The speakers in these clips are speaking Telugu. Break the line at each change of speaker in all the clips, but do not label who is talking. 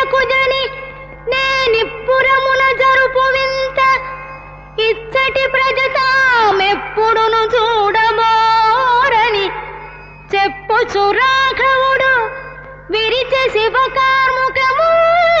కుజని నేనిప్పురమున జరుపు వింత ఇచ్చటి ప్రజతామెప్పుడును చూడబోరని చెప్పుచు రాఘవుడు విరిచే శివకార్ముకము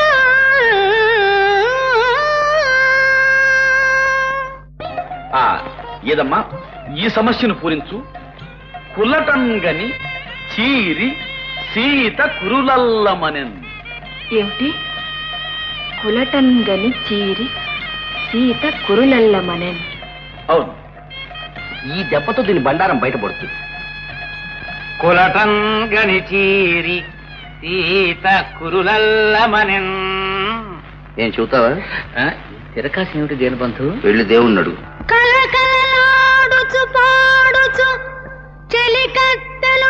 ఆ ఏదమ్మా ఈ సమస్యను పూరించు కులటంగని చీరి సీత కురులల్లమనెన్
ఏమిటి కులటన్ గని చీరి సీత కురులల్లమనెన్
అవును ఈ దెబ్బతో దీని బండారం బయటపడుతుంది
కులటన్ గని చీరి సీత కురులల్లమనెన్
ఏం చూతావా తిరకాసి ఏమిటి దేని బంధు వెళ్ళి దేవుణ్ణడు
కలకలలాడుచు పాడుచు చెలికత్తెలు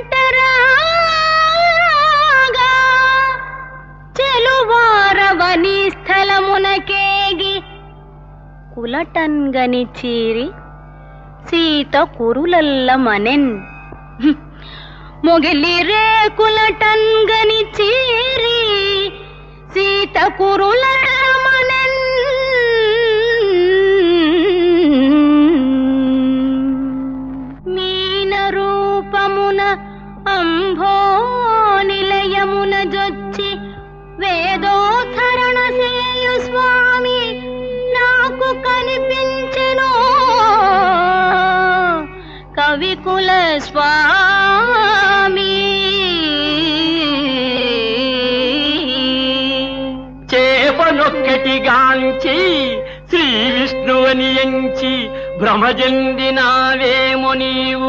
వెంటరాగా చెలువారవని స్థలమునకేగి కులటన్గని చీరి సీత కురులల్లమనెన్ హ్మ్. మొగిలి రే కులటన్గని చీరి సీత కురులల్లమనెన్ మీన రూపమున అంభో నిలయమున జొచ్చి వేదోద్ధరణ సేయు స్వామి నాకు కనిపించెను కవికుల స్వామి
చేపనొక్కటిగాంచి శ్రీ విష్ణువని ఎంచి భ్రమజందినావేమో నీవు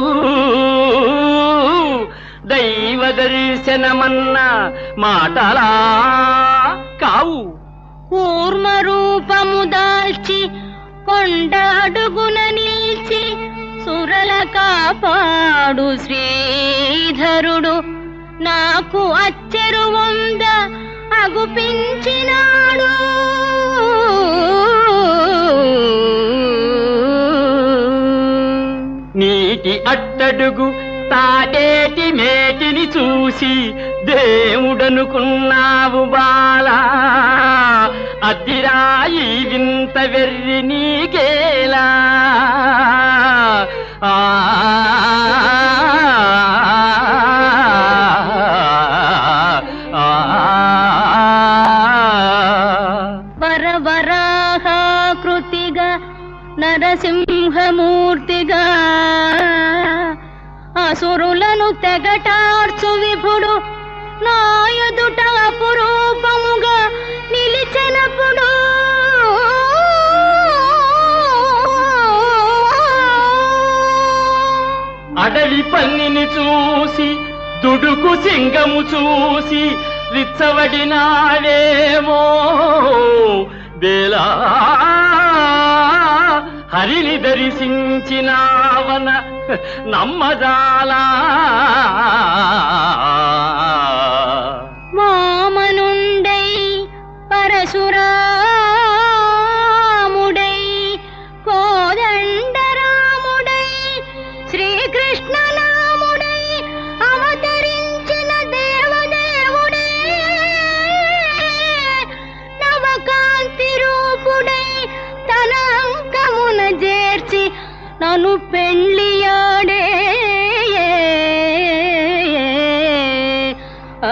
దైవ దర్శనమన్న మాటలా కావు
కూర్మ రూపము దాల్చి కొండ అడుగున నిల్చి సురల కాపాడు శ్రీధరుడు నాకు అచ్చెరు వంద అగుపించినాడు
నీటి అట్టడుగు తాటేటి మేటిని చూసి దేవుడనుకున్నావు బాలా అద్దిరాయి వింత వెర్రి నీకేలా ఆ
వరవరాహాకృతిగా నరసింహమూర్తిగా అసురులను తెగటార్చు విభుడు నా ఎదుట అపురూపముగా నిలిచినప్పుడు
అడవి పన్నిని చూసి దుడుకు సింగము చూసి రిచ్చవడినాడేమో బేలా హరిని దర్శించినావన నమ్మజాలా
వామనుండై పరశురాముడై కోదండరాముడై శ్రీకృష్ణనాముడై అవతరించిన దేవదేవుడే నవకాంతి రూపుడై తన అంకమున చేర్చి నన్ను పెళ్లియాడే ఆ,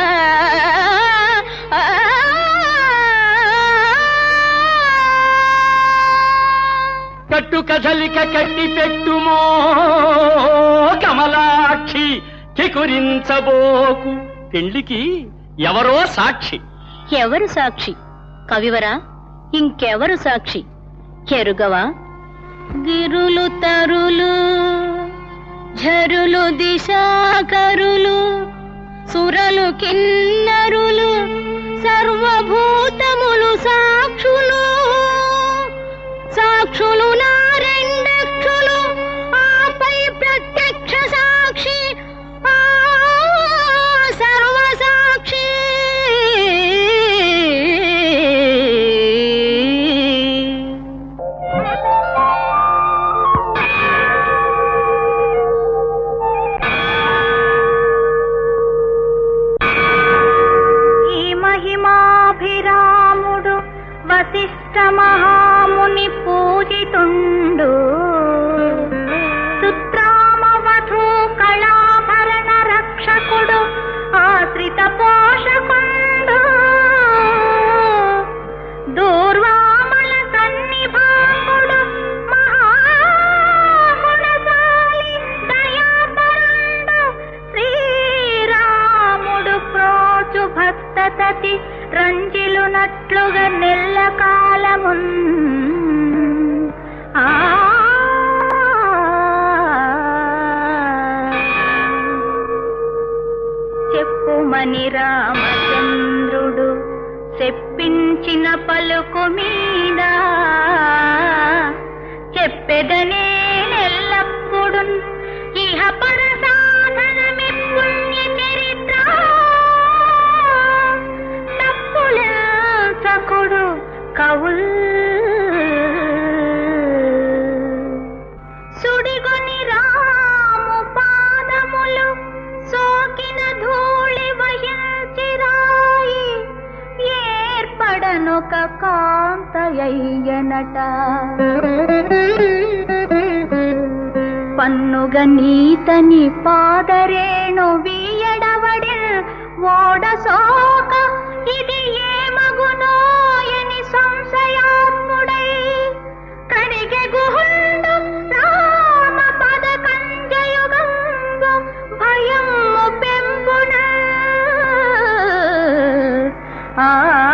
ఆ,
కట్టు కదలిక కట్టి పెట్టుమో కమలాక్షి కికురించబోకు పెళ్లికి ఎవరో సాక్షి
ఎవరు సాక్షి కవివరా ఇంకెవరు సాక్షి ఎరుగవా గిరులు తరులు ఝరులు దిశాకరులు సురలు కిన్నరులు సర్వభూతములు సాక్షులు సాక్షులు నా రెండక్షులు ఆపై ప్రత్యక్ష సాక్షి ఆ సర్వసాక్షి ఈ వశిష్ఠ మహాముని పూజితుండు సుత్రామవధూ కళాభరణ రక్షకుడు ఆశ్రిత పోషకుండు దూర్వామల సన్నిభాంగుడు మహాగుణశాలి దయాపరుండు శ్రీరాముడు ప్రోచు భక్తతతి రంజిలునట్లుగా నెల్ల కాలమున్ ఆ చెప్పుమని రామచంద్రుడు చెప్పించిన పలుకు మీద చెప్పెదనే ఎల్లప్పుడు ఇహ పర సాధనమి పుణ్య చరిత్ర తప్పులకుడు కవుల్ సుడిగొని రాము పాదములు సోకిన ధూళి వహించిరాయి ఏర్పడనొక కాంతయ్యనట పన్నుగ నీతని పాదరేణు వీయడవడి ఓడ సోక ఇది ఏమగునోయని సంశయాత్ముడై కరిగె గుహుండు రామ పద కంజయుగంబు భయము పెంపున ఆ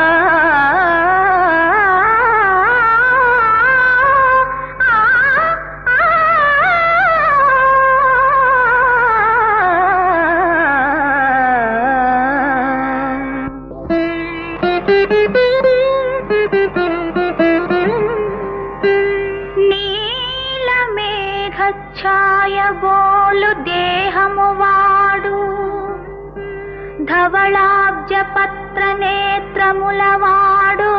నీలమేఘఛాయ బోలు దేహము వాడు ధవళాబ్జ పత్ర నేత్రముల వాడు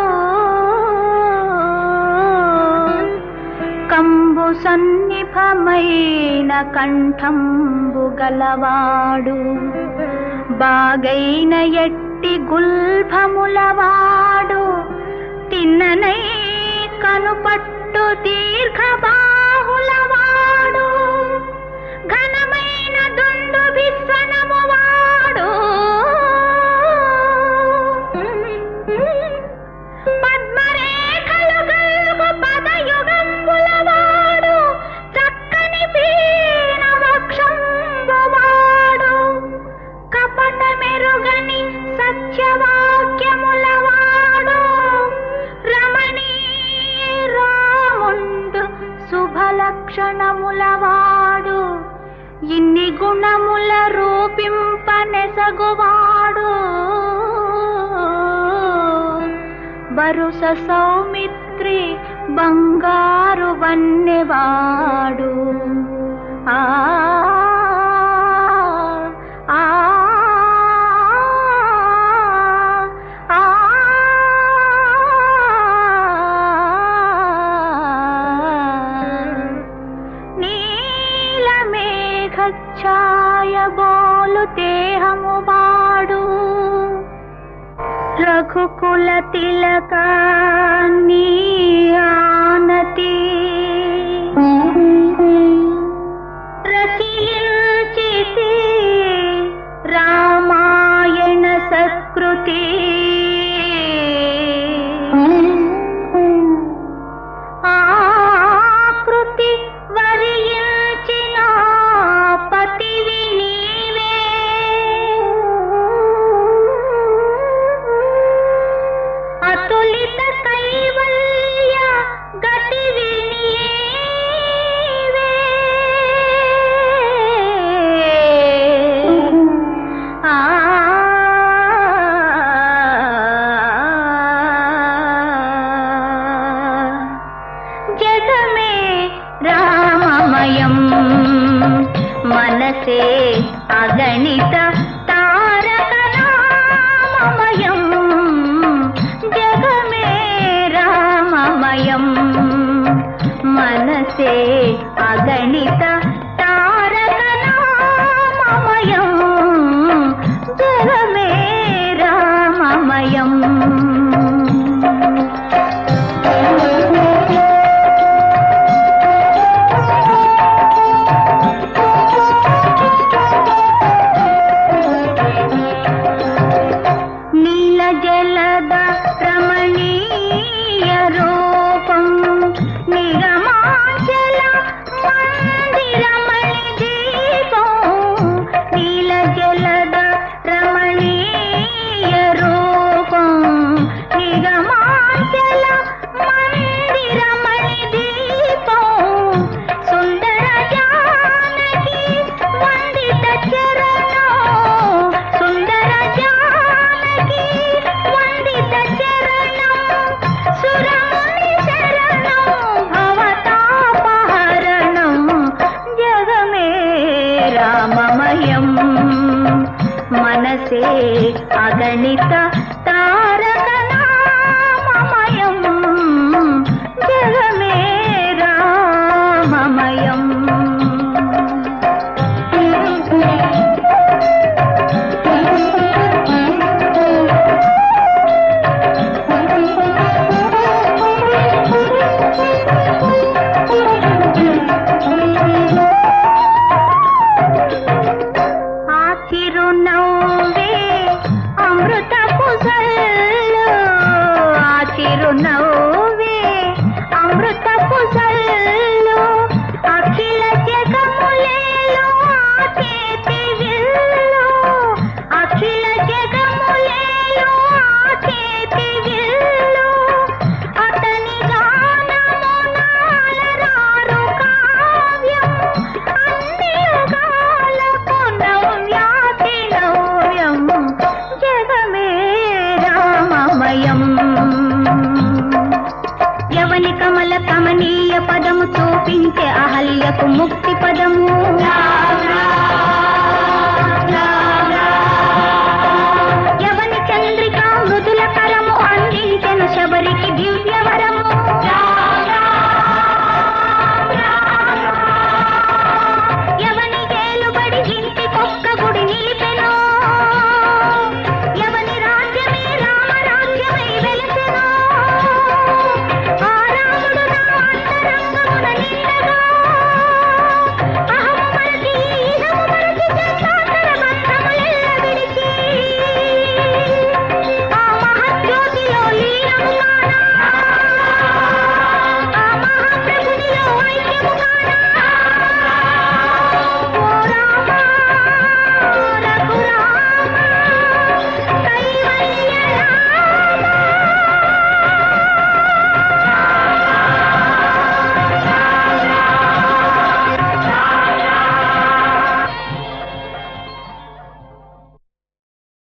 కంబు సన్నిభమైన కంఠంబు గలవాడు బాగైన ఎట్టి గుల్భముల వాడు తిన్ననై కనుపట్టు దీర్ఘ బాహుల వాడు ఘనమైన దుండు విశ్వనము వాడు పద్మరేఖలు గల్గు పదయుగంబుల వాడు చక్కని పీన వక్షంబు వాడు కపట మెరుగని సత్యవాక్యముల వాడు రమణీ రాముండు శుభలక్షణముల వాడు ఇన్ని గుణముల రూపింపనెసగువాడు బరుస సౌమిత్రి బంగారు వన్నెవాడు ఆ ఆ ఆ నీలమేఘఛాయ బోలు దేహము వాడు రఘుకుల తిలక నీ ఆనతి రచయించితి రామాయణ సత్కృతి ఆకృతి వరించిన పతివి నీవే అతులిత కైవల్య గతివి నీవే ఆ జగమే రామమయం మనసే అగణిత తారక రామమయం జగమే రామమయం మనసే అగణిత తారక రామమయం జగమే రామమయం మనసే అగణిత తారక నామమయం జగమే రామమయం ఆ చిరునవ్వే అమృత పుసల్లు ఆ చిరునవ్వే అమృత పుసల్లు అఖిల జగములేలో ఆ చేతి విల్లు అఖిల జగములేలో ఆ చేతి విల్లు అతని గానము నాలరారు కావ్యం అన్ని యుగాలకు నవ్యాతి నవ్యం జగమే రామమయం యవని కమల కమనీయ పదము చూపించే అహల్యకు ముక్తి